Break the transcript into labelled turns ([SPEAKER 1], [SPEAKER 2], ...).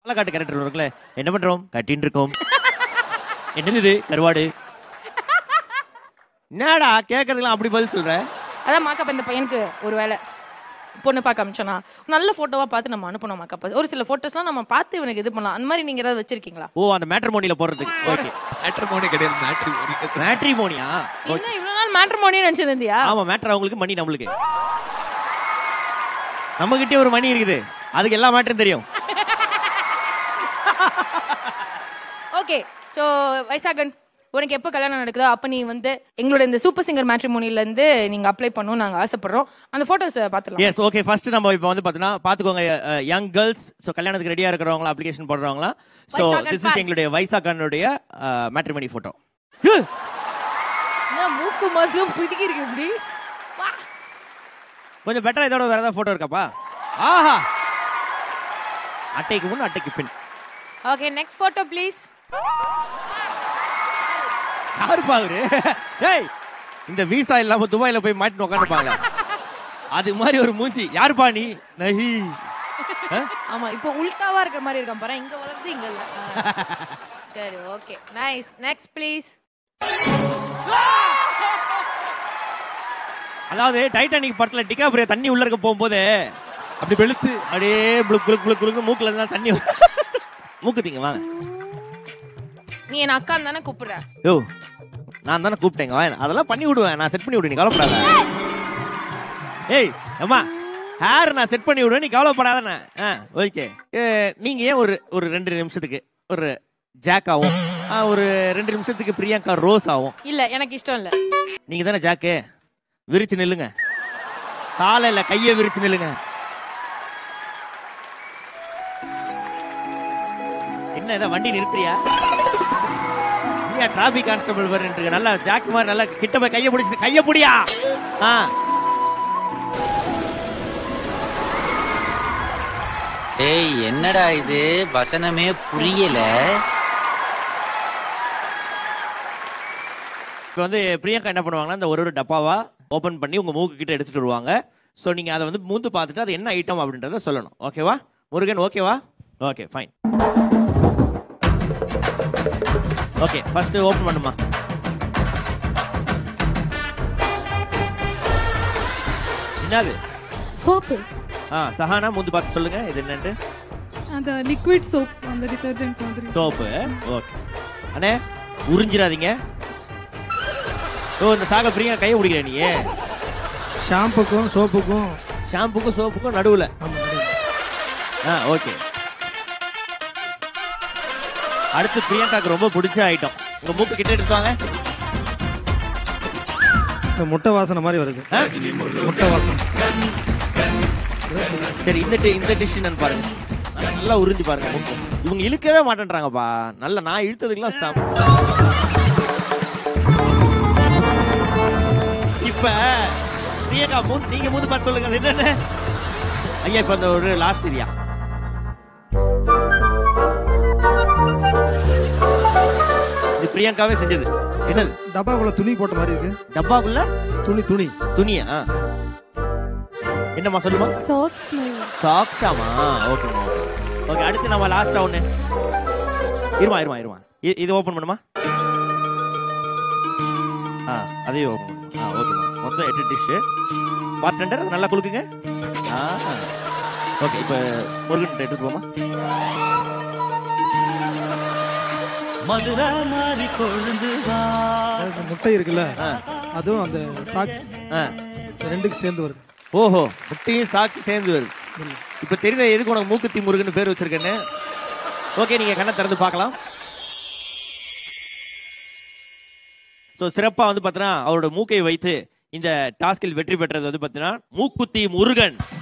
[SPEAKER 1] பாலக்காட்டு கேரக்டர் இருக்குல்ல என்ன பண்றோம் கட்டின்னு இருக்கோம் என்னது இது கருவாடு என்னடா கேட்கறதுலாம் அப்படி பதில் சொல்ற
[SPEAKER 2] அதான் மாக்கப் இந்த பையனுக்கு ஒரு வேலை பொண்ணு பார்க்க அமிச்சோன்னா நல்ல ஃபோட்டோவாக பார்த்து நம்ம அனுப்பணும் மாக்கப் ஒரு சில ஃபோட்டோஸ்லாம் நம்ம பார்த்து இவனுக்கு இது பண்ணலாம் அந்த மாதிரி நீங்கள் ஏதாவது வச்சிருக்கீங்களா
[SPEAKER 1] ஓ அந்த மேட்ரிமோனியில போடுறதுக்கு ஓகே
[SPEAKER 3] மேட்ரிமோனி கிடையாது மேட்ரிமோனி
[SPEAKER 1] மேட்ரிமோனியா
[SPEAKER 2] என்ன இவ்வளோ நாள் மேட்ரிமோனி நினச்சிருந்தியா
[SPEAKER 1] ஆமா மேட்ரு அவங்களுக்கு மணி நம்மளுக்கு நம்ம கிட்டே ஒரு மணி இருக்குது அதுக்கு எல்லா மேட்டரும் தெரியும்
[SPEAKER 2] ஓகே ஸோ வைசாகன் உனக்கு எப்போ கல்யாணம் நடக்குதோ அப்போ நீ வந்து எங்களோட இந்த சூப்பர் சிங்கர் மேட்ரிமோனிலேருந்து நீங்கள் அப்ளை பண்ணணும் நாங்கள் ஆசைப்படுறோம் அந்த ஃபோட்டோஸை பார்த்துலாம்
[SPEAKER 1] எஸ் ஓகே ஃபர்ஸ்ட் நம்ம இப்போ வந்து பார்த்தீங்கன்னா பார்த்துக்கோங்க யங் கேர்ள்ஸ் ஸோ கல்யாணத்துக்கு ரெடியாக இருக்கிறவங்களா அப்ளிகேஷன் போடுறவங்களா so
[SPEAKER 2] Vaisakhan
[SPEAKER 1] this is
[SPEAKER 2] fans.
[SPEAKER 1] எங்களுடைய வைசாக்கானுடைய மேட்ரிமணி ஃபோட்டோ
[SPEAKER 2] என்ன மூக்கு மாசம் புதுக்கி இருக்கு இப்படி வா.
[SPEAKER 1] கொஞ்சம் பெட்டரா இதோட வேற ஏதாவது ஃபோட்டோ இருக்காப்பா ஆஹா அட்டைக்கு முன் அட்டைக்கு பின்
[SPEAKER 2] ஓகே நெக்ஸ்ட் ஃபோட்டோ ப்ளீஸ்
[SPEAKER 1] யாருப்பா அவரு ஏய் இந்த விசா இல்லாம துபாயில போய் மாட்டிட்டு உட்காந்துப்பாங்க அது மாதிரி ஒரு மூஞ்சி யாருப்பா நீ நஹி ஆ?
[SPEAKER 2] ஆமா இப்போ உல்டாவா இருக்கிற மாதிரி இருக்கான் பாரு இங்க வளர்ந்து இங்க இல்ல ஆ. சரி ஓகே நைஸ் நெக்ஸ்ட் ப்ளீஸ்
[SPEAKER 1] அதாவது டைட்டானிக் படத்துல டிகாப்ரியோ தண்ணி உள்ள இருக்க போகும்போது
[SPEAKER 3] அப்படி வெளுத்து
[SPEAKER 1] அப்படியே புளுக் புளுக் புளுக் புளுக்கு மூக்குல இருந்தா தண்ணி மூக்கு தீங்க வாங்க
[SPEAKER 2] நீ என் அக்கா தானே கூப்பிடுற
[SPEAKER 1] யோ நான் தானே கூப்பிட்டேங்க வாங்க அதெல்லாம் பண்ணி விடுவேன் நான் செட் பண்ணி விடுவேன் நீ கவலைப்படாத ஏய் அம்மா ஹேர் நான் செட் பண்ணி விடுவேன் நீ கவலைப்படாதானே ஆ ஓகே நீங்க ஏன் ஒரு ஒரு ரெண்டு நிமிஷத்துக்கு ஒரு ஜாக் ஆகும் ஆ, ஒரு ரெண்டு நிமிஷத்துக்கு பிரியங்கா ரோஸ் ஆகும்
[SPEAKER 2] இல்ல எனக்கு இஷ்டம் இல்ல
[SPEAKER 1] நீங்க தானே ஜாக்கு விரிச்சு நில்லுங்க காலையில கையை விரிச்சு நில்லுங்க என்ன இதை வண்டி நிறுத்துறியா இல்லையா டிராபிக் கான்ஸ்டபிள் வர்றேன் நல்லா ஜாக் மாதிரி நல்லா கிட்ட போய் கையை பிடிச்சு கையை பிடியா ஆ
[SPEAKER 4] டேய் என்னடா இது வசனமே புரியல
[SPEAKER 1] இப்போ வந்து பிரியங்கா என்ன பண்ணுவாங்கன்னா இந்த ஒரு ஒரு டப்பாவா ஓபன் பண்ணி உங்க மூக்கு கிட்ட எடுத்துட்டு வருவாங்க ஸோ நீங்க அதை வந்து மூந்து பார்த்துட்டு அது என்ன ஐட்டம் அப்படின்றத சொல்லணும் ஓகேவா முருகன் ஓகேவா okay fine okay first open பண்ணுமா என்னது
[SPEAKER 5] சோப்பு
[SPEAKER 1] ஆ சஹானா மூந்து பார்த்து சொல்லுங்க இது என்னன்ட்டு
[SPEAKER 5] அந்த லிக்விட் சோப் அந்த டிட்டர்ஜென்ட் மாதிரி
[SPEAKER 1] சோப்பு ஓகே அண்ணே உறிஞ்சிடாதீங்க ஓ இந்த சாக பிரியங்கா கையை பிடிக்கிற நீ
[SPEAKER 6] ஷாம்புக்கும் சோப்புக்கும்
[SPEAKER 1] ஷாம்புக்கும் சோப்புக்கும் நடுவில்
[SPEAKER 6] ஆமா, நடுவுல.
[SPEAKER 1] ஆ ஓகே அடுத்து பிரியங்காக்கு ரொம்ப பிடிச்ச ஐட்டம் உங்க மூக்கு கிட்ட எடுத்துவாங்க
[SPEAKER 6] இந்த முட்டை வாசனை மாதிரி வருது முட்டை வாசனை
[SPEAKER 1] சரி இந்த டி- இந்த டிஷ் என்னன்னு பாருங்க நல்லா- நல்லா உறிஞ்சி பாருங்க மூக்கு. இவங்க இழுக்கவே மாட்டேன்றாங்கப்பா நல்ல நான் இழுத்ததுக்கெல்லாம் சம் இப்ப பிரியங்கா மூ நீங்க மூந்து பார்த்து சொல்லுங்க அது என்னன்னு ஐயா இப்ப அந்த ஒரு லாஸ்ட் ஏரியா இது பிரியங்காவே செஞ்சது என்னது
[SPEAKER 6] டப்பாக்குள்ள துணி போட்ட மாதிரி இருக்கு
[SPEAKER 1] டப்பாக்குள்ள
[SPEAKER 6] துணி துணி
[SPEAKER 1] துணியா என்னம்மா சொல்லுமா
[SPEAKER 5] சாக்ஸ்
[SPEAKER 1] சாக்ஸாமா ஓகே ஓகே அடுத்து நம்ம லாஸ்டா ஒண்ணு இருமா இருமா இருமா இ- இது ஓபன் பண்ணுமா ஆ அதையும் ஓபன் பண்ணுமா ஆ ஓகேமா மொத்தம் எட்டு டிஷ்ஷு பார்ட்டண்டர் நல்லா குலுக்குங்க ஆ ஓகே இப்போ முருகன் எடுத்து போமா
[SPEAKER 6] அந்த முட்டை இருக்குல்ல
[SPEAKER 1] ஆ
[SPEAKER 6] அதுவும் அந்த சாக்ஸ்
[SPEAKER 1] ஆ
[SPEAKER 6] ரெண்டுக்கு சேர்ந்து வருது
[SPEAKER 1] ஓஹோ முட்டையும் சாக்ஸ் சேர்ந்து வருது இப்போ தெரியுதா எதுக்கு உனக்கு மூக்குத்தி முருகன் பேர் வச்சிருக்கேன்னு ஓகே நீங்க கண்ணை திறந்து பார்க்கலாம் ஸோ சிறப்பாக வந்து பார்த்தீங்கன்னா அவரோட மூக்கை வைத்து இந்த டாஸ்கில் வெற்றி பெற்றது வந்து பார்த்தீங்கன்னா மூக்குத்தி முருகன்